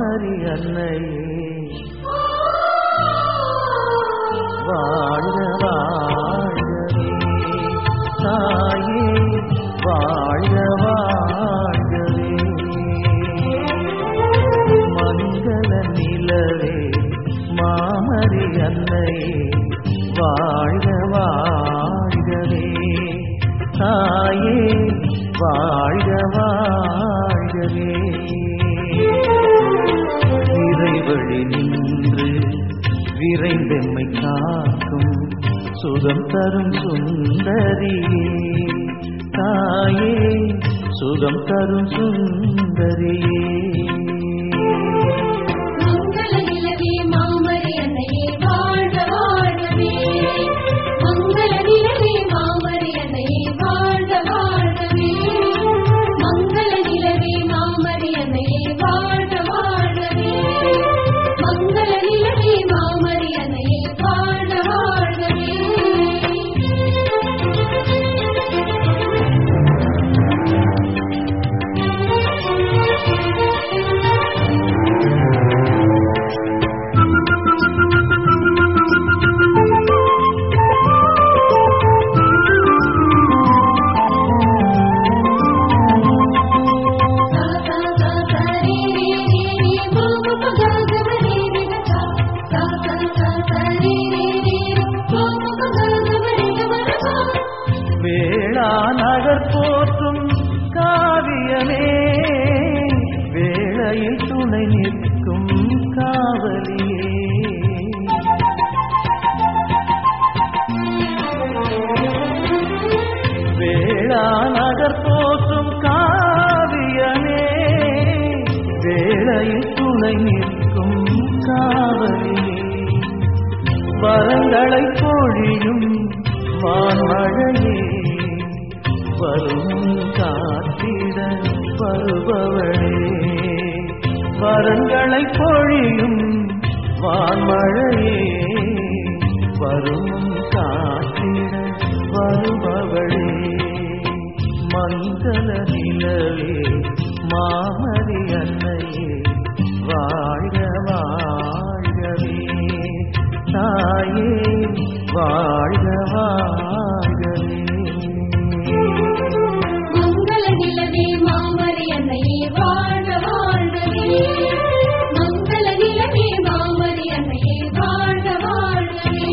மாமரி அன்னையே வாழ்க வாழ்கவே தாயே வாழ்க வாழ்கவே மங்கள நிலவே மாமரி அன்னையே வாழ்க வாழ்கவே தாயே வாழ்க வாழ்கவே இறைவழி நின்று விரைந்தெம்மை காக்கும் சுகம் தரும் சுந்தரியே தாயே சுகம் தரும் சுந்தரியே மங்கள நிலவே மாமரி அன்னையே வாழ்க வாழ்கவே மங்கள நிலவே மாமரி அன்னையே வாழ்க வாழ்கவே மங்கள நிலவே மாமரி அன்னையே வாழ்க வாழ்கவே மங்கள நிலவே மாமரி அன்னையே வாழ்க வாழ்கவே வேளா நகர் போற்றும் காவியமே வேளையில் துணை நிற்கும் காவலியே வேளா நகர் போற்றும் காவியமே வேளையில் துணை நிற்கும் காவலியே வரங்களை பொழியும் வான்மழையே வரும் காத்திட வருபவளே வரங்களை பொழியும் வான்மழையே வரும் காத்திட வருபவளே மங்கள நிலவே மாமரி அன்னையே வாழ்க வாழ்கவே தாயே வாழ்க வாழ்கவே மங்கள நிலவே மாமரி அன்னையே வாழ்க வாழ்கவே மங்கள நிலவே மாமரி அன்னையே வாழ்க வாழ்கவே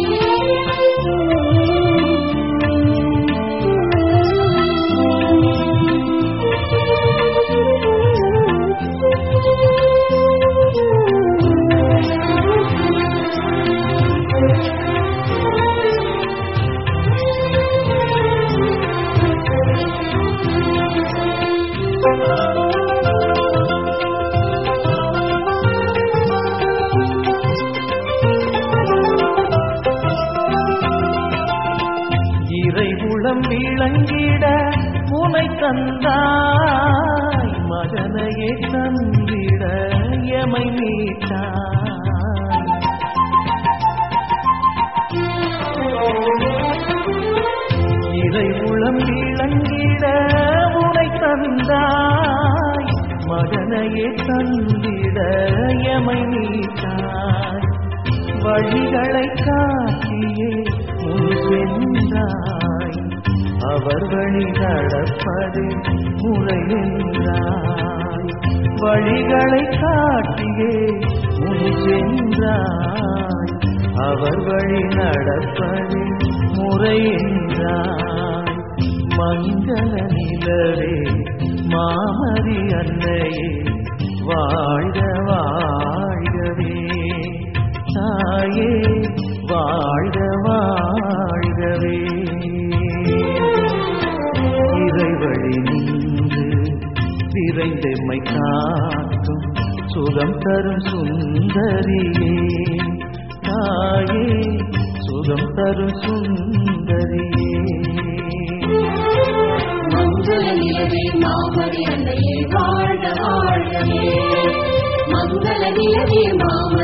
இறைகுளம் விளங்கிட உனை தந்தாய் மகனையே தந்திட எமை மீட்டாய் இறைகுளம் விளங்கிட உனை தந்தாய் மகனையே தந்திட எமை மீட்டாய் வழிகளை காட்டியே முன் சென்றாய் அவர் வழி நடப்பது முறை என்றாய் வழிகளை காட்டியே முன் சென்றாய் அவர் வழி நடப்பது முறை என்றாய் மங்கள நிலவே மாமரி அன்னையே வாழ்க வாழ்கவே தாயே வாழ்க வாழ்கவே இறைவழி நின்று விரைந்தெம்மை காக்கும் சுகம் தரும் சுந்தரியே தாயே சுகம் தரும் சுந்தரியே மங்கள நிலவே மாமரி அன்னையே வாழ்க வாழ்கவே மங்கள நிலவே மாமரி